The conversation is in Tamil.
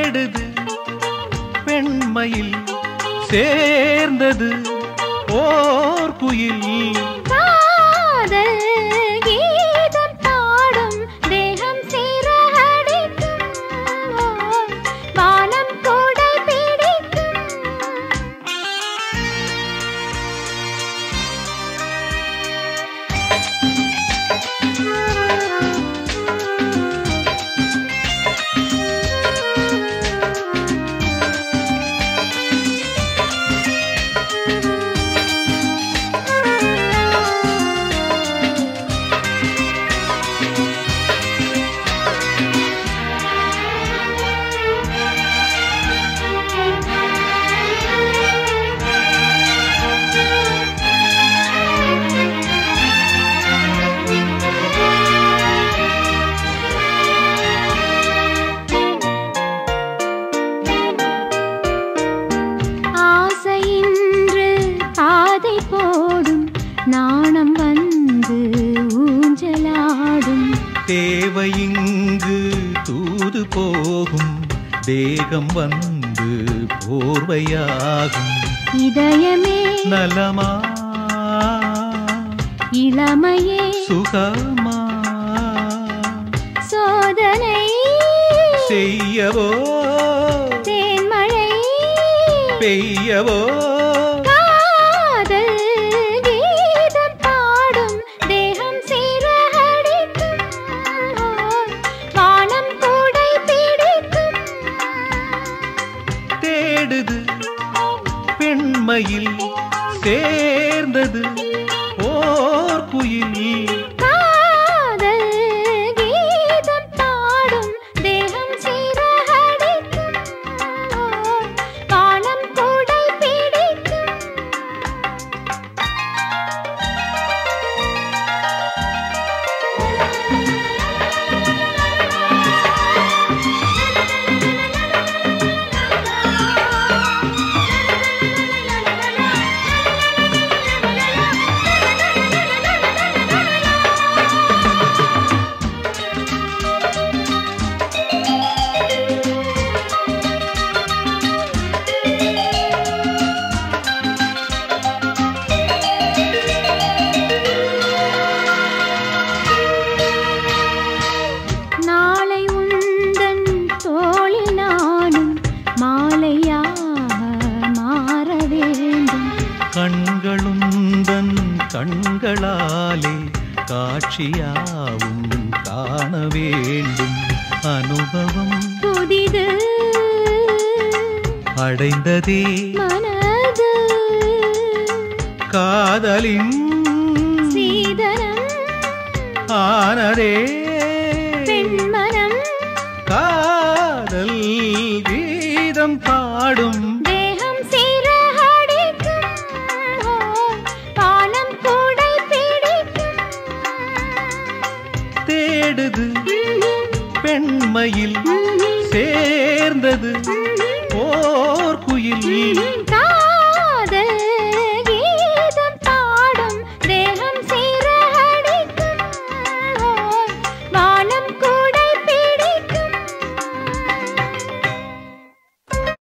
தேடுது பெண்மையில் சேர்ந்தது ஓர் குயில் காதல் கீதம் பாடும் தேகம் சீரடிக்கும் ஓர் வானம் கூடை பிடிக்கும் ஆசையின்று பாதை போடும் நாணம் வந்து ஊஞ்சலாடும் தேவையிங்கு தூது போகும் தேகம் வந்து போர்வையாகும் இதயமே நலமா இளமையே சுகமா சோதனை செய்யவோ தேன்மழை பெய்யவோ காதல் கீதம் பாடும் தேகம் சீரடிக்கும் ஓர் வானம் கூடை பிடிக்கும் தேடுது பெண்மையில் சேர்ந்தது ஓர் குயில் காதல் கீதம் பாடும் தேகம் சீரடிக்கும் ஓர் வானம் கூடை பிடிக்கும் நாளை உந்தன் தோளில் நானும் மாலையாக மாற வேண்டும் கண்களுந்தன் கண்களாலே காட்சியாவும் காண வேண்டும் அனுபவம் புதிது அடைந்ததே மனது காதலின் சீதனம் ஆனதே பெண்மனம் காதல் கீதம் பாடும் தேகம் சீரடிக்கும் ஓர் வானம் கூடை பிடிக்கும் தேடுது பெண்மையில் சேர்ந்தது